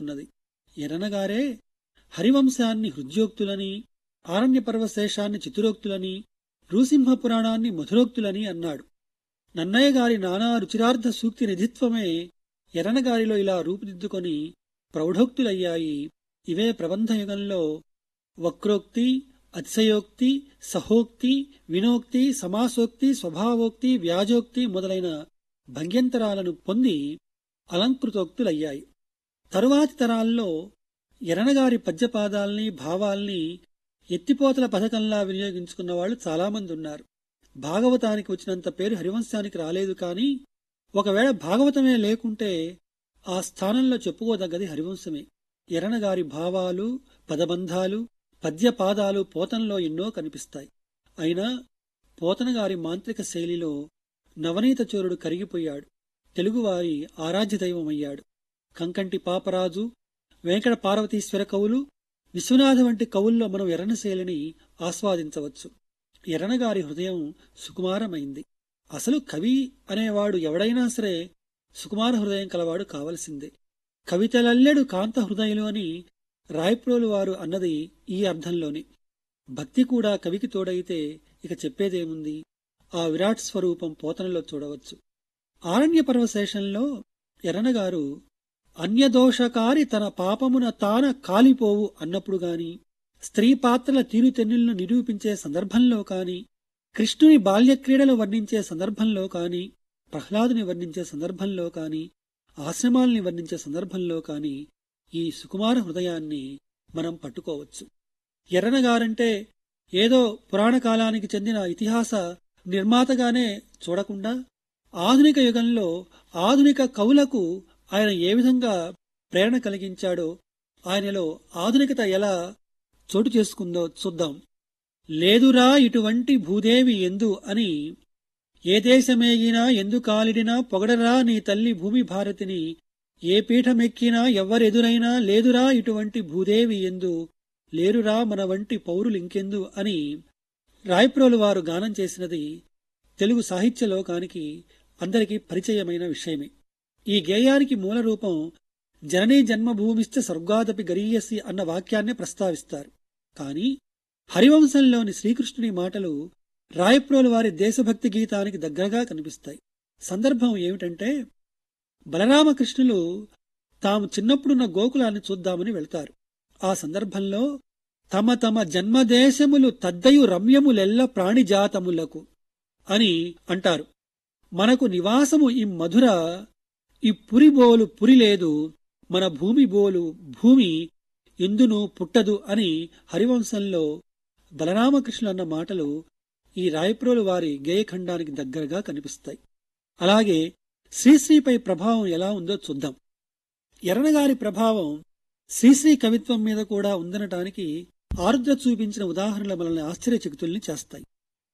చేసుకున్నది ఎర్రనగారే హరివంశాన్ని హృద్యోక్తులని ఆరణ్య పర్వశేషాన్ని చితురోక్తులని నృసింహ పురాణాన్ని మధురోక్తులని అన్నాడు నన్నయ్య గారి నానా రుచిరార్థ సూక్తి నిధిత్వమే ఎర్రనగారిలో ఇలా రూపుదిద్దుకొని ప్రౌఢోక్తులయ్యాయి ఇవే ప్రబంధయుగంలో వక్రోక్తి అతిశయోక్తి సహోక్తి వినోక్తి సమాసోక్తి స్వభావోక్తి వ్యాజోక్తి మొదలైన భంగ్యంతరాలను పొంది అలంకృతోక్తులయ్యాయి తరువాతి తరాల్లో ఎరణగారి పద్యపాదాల్ని భావాల్ని ఎత్తిపోతల పథకంలా వినియోగించుకున్న వాళ్ళు చాలామంది ఉన్నారు భాగవతానికి వచ్చినంత పేరు హరివంశానికి రాలేదు కాని ఒకవేళ భాగవతమే లేకుంటే ఆ స్థానంలో చెప్పుకోదగ్గది హరివంశమే ఎరణగారి భావాలు పదబంధాలు పద్యపాదాలు పోతనలో ఎన్నో కనిపిస్తాయి అయినా పోతనగారి మాంత్రిక శైలిలో నవనీత చోరుడు కరిగిపోయాడు తెలుగువారి ఆరాధ్య దైవమయ్యాడు కంకంటి పాపరాజు వెంకట పార్వతీశ్వర కవులు విశ్వనాథ వంటి కవుల్లో మనం ఎర్రన శైలిని ఆస్వాదించవచ్చు ఎర్రనగారి హృదయం సుకుమారమైంది అసలు కవి అనేవాడు ఎవడైనా సరే సుకుమార హృదయం కలవాడు కావలసిందే కవితలల్లెడు కాంత హృదయులు అని రాయప్రోలు వారు అన్నది ఈ అర్థంలోనే భక్తి కూడా కవికి తోడైతే ఇక చెప్పేదేముంది ఆ విరాట్ స్వరూపం పోతనలో చూడవచ్చు ఆరణ్య పర్వశేషంలో ఎర్రనగారు అన్యదోషకారి తన పాపమున తాన కాలిపోవు అన్నప్పుడు గాని స్త్రీ పాత్రల తీరుతెన్నులను నిరూపించే సందర్భంలో కాని కృష్ణుని బాల్యక్రీడలు వర్ణించే సందర్భంలో కాని ప్రహ్లాదుని వర్ణించే సందర్భంలో కాని ఆశ్రమాల్ని వర్ణించే సందర్భంలో కాని ఈ సుకుమార హృదయాన్ని మనం పట్టుకోవచ్చు ఎర్రనగారంటే ఏదో పురాణ కాలానికి చెందిన ఇతిహాస నిర్మాతగానే చూడకుండా ఆధునిక యుగంలో ఆధునిక కవులకు ఆయన ఏ విధంగా ప్రేరణ కలిగించాడో ఆయనలో ఆధునికత ఎలా చోటు చేసుకుందో చూద్దాం లేదురా ఇటువంటి భూదేవి ఎందు అని ఏ దేశమేగినా ఎందు కాలిడినా పొగడరా నీ తల్లి భూమి భారతిని ఏ పీఠమెక్కినా ఎవ్వరెదురైనా లేదురా ఇటువంటి భూదేవి ఎందు లేరురా మన వంటి పౌరులింకెందు అని రాయప్రోలు వారు గానం చేసినది తెలుగు సాహిత్య లోకానికి అందరికీ పరిచయమైన విషయమే ఈ గేయానికి మూల రూపం జననీ జన్మభూమిశ్చ స్వర్గాదపి గరీయసి అన్న వాక్యాన్ని ప్రస్తావిస్తారు కాని హరివంశంలోని శ్రీకృష్ణుని మాటలు రాయప్రోలు వారి దేశభక్తి గీతానికి దగ్గరగా కనిపిస్తాయి సందర్భం ఏమిటంటే బలరామకృష్ణులు తాము చిన్నప్పుడున్న గోకులాన్ని చూద్దామని వెళ్తారు ఆ సందర్భంలో తమ తమ జన్మదేశములు తద్దయు రమ్యములెల్ల ప్రాణిజాతములకు అని అంటారు మనకు నివాసము ఈ మధుర ఈ పురిబోలు పురి లేదు మన భూమి బోలు భూమి ఎందును పుట్టదు అని హరివంశంలో బలరామకృష్ణులు అన్న మాటలు ఈ రాయప్రోలు వారి గేయఖండానికి దగ్గరగా కనిపిస్తాయి అలాగే శ్రీశ్రీపై ప్రభావం ఎలా ఉందో చూద్దాం ఎర్రనగారి ప్రభావం శ్రీశ్రీ కవిత్వం మీద కూడా ఉందనటానికి ఆరుద్ర చూపించిన ఉదాహరణలు మనల్ని ఆశ్చర్యచకితుల్ని చేస్తాయి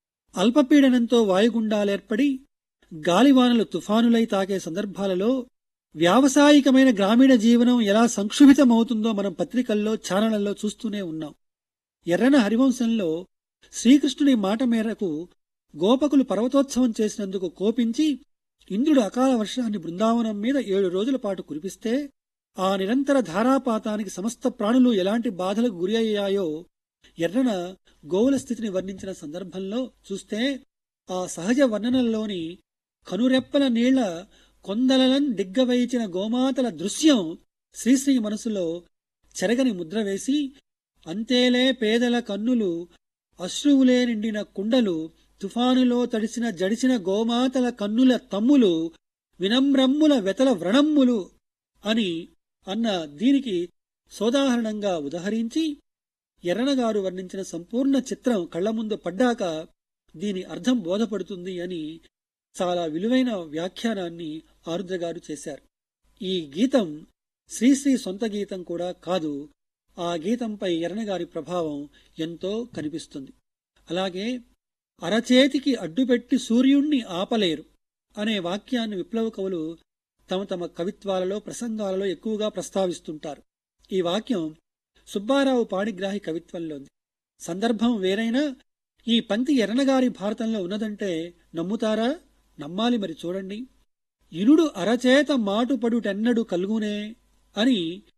అల్పపీడనంతో వాయుగుండాలేర్పడి గాలివానలు తుఫానులై తాకే సందర్భాలలో వ్యావసాయికమైన గ్రామీణ జీవనం ఎలా సంక్షుభితమవుతుందో మనం పత్రికల్లో ఛానళ్లలో చూస్తూనే ఉన్నాం ఎర్రన హరివంశంలో శ్రీకృష్ణుని మాట మేరకు గోపకులు పర్వతోత్సవం చేసినందుకు కోపించి ఇంద్రుడు అకాల వర్షాన్ని బృందావనం మీద ఏడు రోజుల పాటు కురిపిస్తే ఆ నిరంతర ధారాపాతానికి సమస్త ప్రాణులు ఎలాంటి బాధలకు గురి అయ్యాయో ఎర్రన గోవుల స్థితిని వర్ణించిన సందర్భంలో చూస్తే ఆ సహజ వర్ణనల్లోని కనురెప్పల నీళ్ల కొందలలను దిగ్గవైచిన గోమాతల దృశ్యం శ్రీశ్రీ మనసులో చెరగని ముద్ర వేసి అంతేలే పేదల కన్నులు అశ్రువులే నిండిన కుండలు తుఫానులో తడిసిన జడిసిన గోమాతల కన్నుల తమ్ములు వినమ్రమ్ముల వెతల వ్రణమ్ములు అని అన్న దీనికి సోదాహరణంగా ఉదహరించి ఎర్రనగారు వర్ణించిన సంపూర్ణ చిత్రం కళ్ల ముందు పడ్డాక దీని అర్థం బోధపడుతుంది అని చాలా విలువైన వ్యాఖ్యానాన్ని ఆరుద్ర గారు చేశారు ఈ గీతం శ్రీశ్రీ సొంత గీతం కూడా కాదు ఆ గీతంపై ఎర్రనగారి ప్రభావం ఎంతో కనిపిస్తుంది అలాగే అరచేతికి అడ్డుపెట్టి సూర్యుణ్ణి ఆపలేరు అనే వాక్యాన్ని విప్లవ కవులు తమ తమ కవిత్వాలలో ప్రసంగాలలో ఎక్కువగా ప్రస్తావిస్తుంటారు ఈ వాక్యం సుబ్బారావు పాణిగ్రాహి కవిత్వంలోంది సందర్భం వేరైనా ఈ పంక్తి ఎర్రనగారి భారతంలో ఉన్నదంటే నమ్ముతారా నమ్మాలి మరి చూడండి ఇనుడు అరచేత మాటుపడుటెన్నడు కలుగునే అని